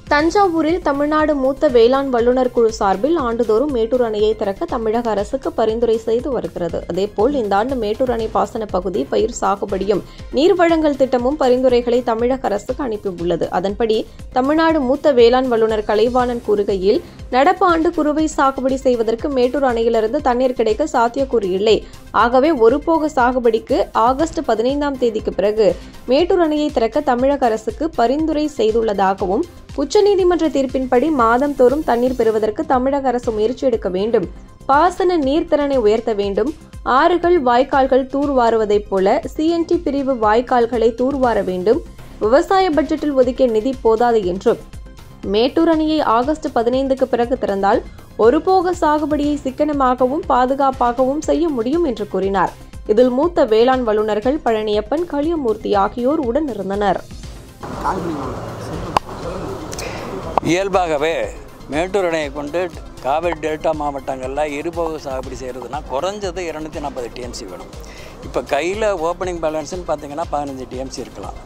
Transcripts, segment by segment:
தஞ்சாவூரில் தமிழ்நாடு மூத்த வேளாண் வல்லுநர் குழு சார்பில் ஆண்டுதோறும் மேட்டூர் அணையை திறக்க தமிழக அரசுக்கு பரிந்துரை செய்து வருகிறது அதேபோல் இந்த ஆண்டு மேட்டூர் அணை பாசன பகுதி பயிர் சாகுபடியும் நீர் வழங்கல் திட்டமும் பரிந்துரைகளை தமிழக அரசுக்கு அனுப்பியுள்ளது அதன்படி தமிழ்நாடு மூத்த வேளாண் வல்லுநர் கலைவாணன் கூறுகையில் நடப்பு ஆண்டு குறுவை சாகுபடி செய்வதற்கு மேட்டூர் அணையிலிருந்து தண்ணீர் கிடைக்க சாத்தியக்கூறு இல்லை ஆகவே ஒருபோக சாகுபடிக்கு ஆகஸ்ட் பதினைந்தாம் தேதிக்கு பிறகு மேட்டூர் அணையை திறக்க தமிழக அரசுக்கு பரிந்துரை செய்துள்ளதாகவும் உச்சநீதிமன்ற தீர்ப்பின்படி மாதந்தோறும் தண்ணீர் பெறுவதற்கு தமிழக அரசு முயற்சி எடுக்க வேண்டும் பாசன நீர்த்திறனை உயர்த்த வேண்டும் ஆறுகள் வாய்க்கால்கள் தூர்வாருவதைப் போல சிஎன்டி பிரிவு வாய்க்கால்களை தூர்வார வேண்டும் விவசாய பட்ஜெட்டில் ஒதுக்கிய நிதி போதாது என்றும் மேட்டூர் அணையை ஆகஸ்ட் பதினைந்துக்கு பிறகு திறந்தால் ஒருபோக சாகுபடியை சிக்கனமாகவும் பாதுகாப்பாகவும் செய்ய முடியும் என்று கூறினார் இதில் மூத்த வேளாண் வல்லுநர்கள் பழனியப்பன் களியமூர்த்தி ஆகியோர் உடன் இருந்தனர் இயல்பாகவே மேட்டூர் அணையை கொண்டு காவிரி டெல்டா மாவட்டங்களில் இருபோக சாகுபடி செய்கிறதுனா குறைஞ்சது இரநூத்தி நாற்பது டிஎம்சி வேணும் இப்போ கையில் ஓப்பனிங் பேலன்ஸ்னு பார்த்தீங்கன்னா பதினஞ்சு டிஎம்சி இருக்கலாம்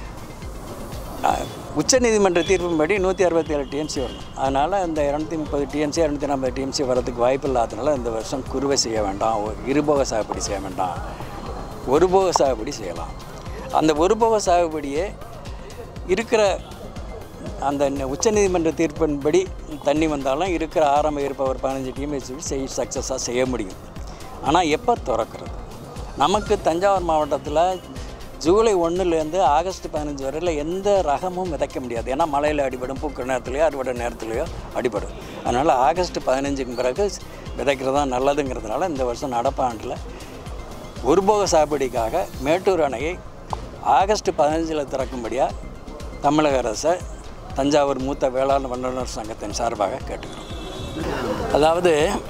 உச்சநீதிமன்ற தீர்ப்பின்படி நூற்றி அறுபத்தி ஏழு டிஎம்சி வரணும் அதனால் இந்த இரநூத்தி முப்பது டிஎம்சி இரநூத்தி நாற்பது டிஎம்சி வரதுக்கு வாய்ப்பு இல்லாததுனால இந்த வருஷம் குறுவை செய்ய வேண்டாம் ஒ- இருபோக சாகுபடி செய்ய வேண்டாம் ஒருபோக சாகுபடி செய்யலாம் அந்த ஒருபோக சாகுபடியே இருக்கிற அந்த ந- உச்சநீதிமன்ற தீர்ப்பின்படி தண்ணி வந்தாலும் இருக்கிற ஆரம்ப இருப்பவர் பதினஞ்சு டிஎம்சி செய் சக்ஸஸாக செய்ய முடியும் ஆனால் எப்போ திறக்கிறது நமக்கு தஞ்சாவூர் மாவட்டத்தில் ஜூலை ஒன்றுலேருந்து ஆகஸ்ட் பதினஞ்சு வரையில் எந்த ரகமும் விதைக்க முடியாது ஏன்னா மழையில் அடிபடும் பூக்கிற நேரத்துலையோ அறுவடை நேரத்துலையோ அடிபடும் அதனால் ஆகஸ்ட் பதினஞ்சுக்கு பிறகு விதைக்கிறது தான் நல்லதுங்கிறதுனால இந்த வருஷம் நடப்பாண்டில் ஒருபோக சாகுபடிக்காக மேட்டூர் அணையை ஆகஸ்ட் பதினஞ்சில் திறக்கும்படியாக தமிழக அரசை தஞ்சாவூர் மூத்த வேளாண் வல்லுநர் சங்கத்தின் சார்பாக கேட்டுக்கிறோம் அதாவது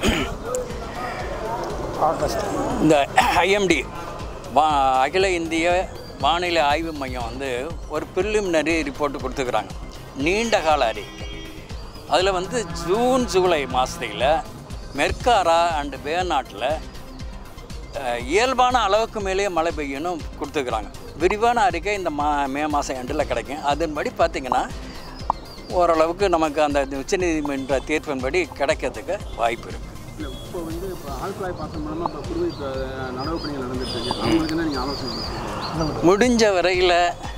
இந்த ஐஎம்டி வா அகில இந்திய வானிலை ஆய்வு மையம் வந்து ஒரு ப்ரிலிமினரி ரிப்போர்ட் கொடுத்துக்கிறாங்க நீண்ட கால அறிக்கை அதில் வந்து ஜூன் ஜூலை மாதத்தில் மெர்காரா அண்டு வேநாட்டில் அஹ், இயல்பான அளவுக்கு மேலேயே மழை பெய்யணும் கொடுத்துக்கிறாங்க விரிவான அறிக்கை இந்த மா மே மாதம் எண்டில் கிடைக்கும் அதன்படி பார்த்திங்கன்னா ஓரளவுக்கு நமக்கு அந்த உச்சநீதிமன்ற தீர்ப்பின்படி கிடைக்கிறதுக்கு வாய்ப்பு இருக்குது இல்லை இப்போ வந்து இப்போ ஆழ்குழாய் பாசனம் மூலமாக இப்போ குருவை இப்போ நடவு பணிகள் நடந்துட்டு இருக்கு அவங்களுக்கு என்ன நீங்கள் ஆலோசனை கொடுக்குறீங்க? முடிஞ்ச வரையில்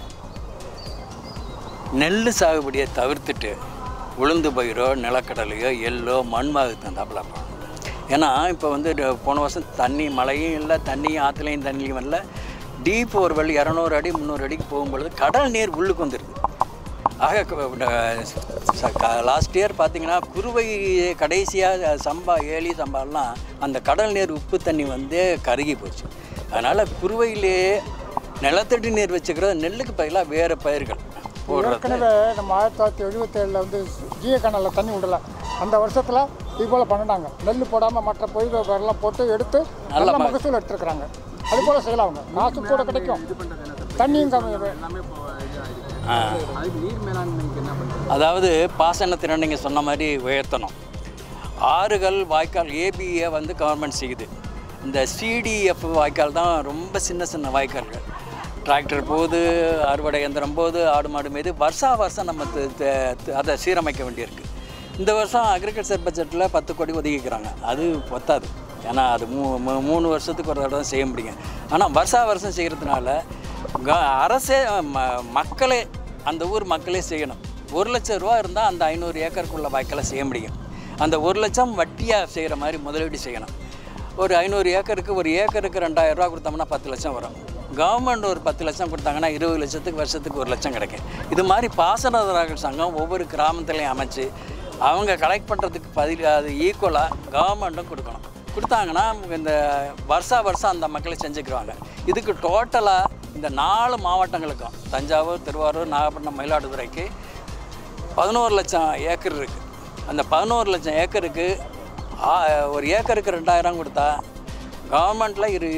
நெல் சாகுபடியை தவிர்த்துட்டு உளுந்து பயிரோ நிலக்கடலையோ எள்ளோ மண்மாகு தந்தாப்புல பண்ணணும் ஏன்னா இப்போ வந்து ட- போன வருஷம் தண்ணி மழையும் இல்லை தண்ணியும் ஆற்றுலையும் தண்ணியும் இல்லை டீப் ஒரு வழி இரநூறு அடி முந்நூறு அடிக்கு போகும்பொழுது கடல் நீர் உள்ளுக்கு வந்துடுது ஆக லாஸ்ட் இயர் பார்த்தீங்கன்னா குருவை கடைசியாக சம்பா ஏலி சம்பாலாம் அந்த கடல் நீர் உப்பு தண்ணி வந்து கருகி போச்சு அதனால் குருவையிலே நிலத்தடி நீர் வச்சுக்கிறது நெல்லுக்கு பதிலாக வேறு பயிர்கள் போடுறது ஏற்கனவே நம்ம ஆயிரத்தி தொள்ளாயிரத்தி எழுபத்தேழில் வந்து ஜிய கனலில் தண்ணி விடல அந்த வருஷத்தில் இது போல் பண்ணினாங்க நெல் போடாமல் மற்ற பொருள் எல்லாம் போட்டு எடுத்து நல்ல மகசூல் எடுத்துருக்குறாங்க அது போல் செய்யலாம் அவங்க காசு கூட கிடைக்கும் தண்ணியும் கம்மி எல்லாமே இப்போ இதாகிருக்கு அதுக்கு நீர் மேலாண்மைக்கு என்ன பண்ணுறது அதாவது பாசனத்திறன் நீங்கள் சொன்ன மாதிரி உயர்த்தணும் ஆறுகள் வாய்க்கால் ஏபிஏ வந்து கவர்மெண்ட் செய்யுது இந்த சிடிஎஃப் வாய்க்கால் தான் ரொம்ப சின்ன சின்ன வாய்க்கால்கள் டிராக்டர் போகுது அறுவடை இயந்திரம் போகுது ஆடு மாடு மீது வருஷா வருஷம் நம்ம த- த- த- அதை சீரமைக்க வேண்டியிருக்கு இந்த வருஷம் அக்ரிகல்ச்சர் பட்ஜெட்டில் பத்து கோடி ஒதுக்கிக்கிறாங்க அது பத்தாது ஏன்னா அது மூ மூ- மூணு வருஷத்துக்கு ஒரு தடவை தான் செய்ய முடியும் ஆனால் வருஷா வருஷம் செய்கிறதுனால க- அரசே ம- மக்களே அந்த ஊர் மக்களே செய்யணும் ஒரு லட்சம் ரூபா இருந்தால் அந்த ஐநூறு ஏக்கருக்குள்ள வாய்க்காலை செய்ய முடியும் அந்த ஒரு லட்சம் வட்டியாக செய்கிற மாதிரி முதலீடு செய்யணும் ஒரு ஐநூறு ஏக்கருக்கு ஒரு ஏக்கருக்கு ரெண்டாயிரம் ரூபா கொடுத்தோம்னா பத்து லட்சம் வரும் கவர்மெண்ட் ஒரு பத்து லட்சம் கொடுத்தாங்கன்னா இருபது லட்சத்துக்கு வருஷத்துக்கு ஒரு லட்சம் கிடைக்கும் இது மாதிரி பாசனதாரர்கள் சங்கம் ஒவ்வொரு கிராமத்துலையும் அமைச்சு அவங்க கலெக்ட் பண்ணுறதுக்கு பதில் அது ஈக்குவலாக கவர்மெண்ட்டும் கொடுக்கணும் கொடுத்தாங்கன்னா இந்த வருஷா வருஷம் அந்த மக்களை செஞ்சுக்கிடுவாங்க இதுக்கு டோட்டலாக இந்த நாலு மாவட்டங்களுக்கும் தஞ்சாவூர் திருவாரூர் நாகப்பட்டினம் மயிலாடுதுறைக்கு பதினோரு லட்சம் ஏக்கர் இருக்குது அந்த பதினோரு லட்சம் ஏக்கருக்கு ஆ- ஒரு ஏக்கருக்கு ரெண்டாயிரம் கொடுத்தா கவர்மெண்ட்டில் இரு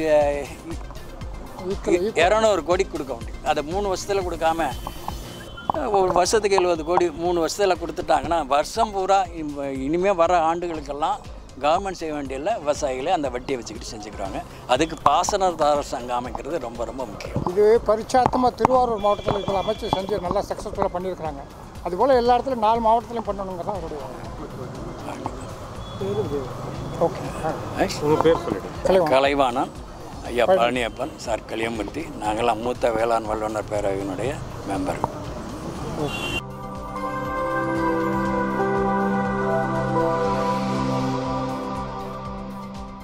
இரநூறு கோடி கொடுக்க முடியும் அதை மூணு வருஷத்தில் கொடுக்காம ஒரு வருஷத்துக்கு எழுபது கோடி மூணு வருஷத்தில் கொடுத்துட்டாங்கன்னா வருஷம் பூரா இனிமேல் வர ஆண்டுகளுக்கெல்லாம் கவர்மெண்ட் செய்ய வேண்டியதில்லை விவசாயிகளே அந்த வட்டியை வச்சுக்கிட்டு செஞ்சுக்கிறாங்க அதுக்கு பாசனதாரர் சங்கம் அமைக்கிறது ரொம்ப ரொம்ப முக்கியம் இது பரிச்சாத்தமாக திருவாரூர் மாவட்டத்தில் இருக்கிற அமைச்சு செஞ்சு நல்லா சக்ஸஸ்ஃபுல்லாக பண்ணியிருக்கிறாங்க அதுபோல் எல்லா இடத்துலையும் நாலு மாவட்டத்திலையும் பண்ணணுங்க தான் அவருடைய ஓகே உங்கள் பேர் சொல்லிவிடுங்க கலைவாணன் கலைவாணன் ஐயா பழனியப்பன் சார் கலியமூர்த்தி நாங்களாம் மூத்த வேளாண் வல்லுநர் பேரவையினுடைய மெம்பர்